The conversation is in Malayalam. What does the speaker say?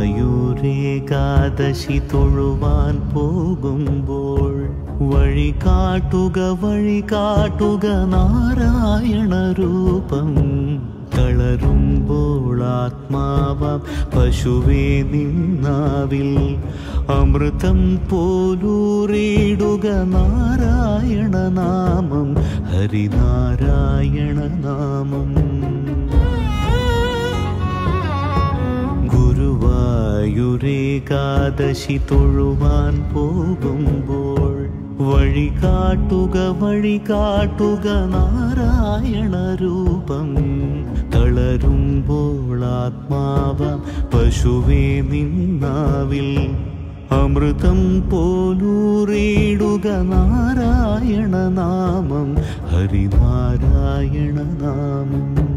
ഗുരുവായൂരേകാദശി തൊഴുവാൻ പോകുമ്പോൾ വഴി കാട്ടുക വഴി കാട്ടുക നാരായണ രൂപം തളരുമ്പോൾ ആത്മാവാം പശുവേ നിന്നാവിൽ അമൃതം പോലൂറിയിടുക നാരായണ നാമം ഹരിനാരായണ നാമം ഗുരുവായൂരേകാദശി തൊഴുവാൻ പോകുമ്പോൾ വഴി കാട്ടുക വഴി കാട്ടുക നാരായണ രൂപം തളരുമ്പോൾ ആത്മാവാം പശുവേ നിന്നാവിൽ അമൃതം പോലൂറിയിടുക നാരായണ നാമം ഹരിനാരായണ നാമം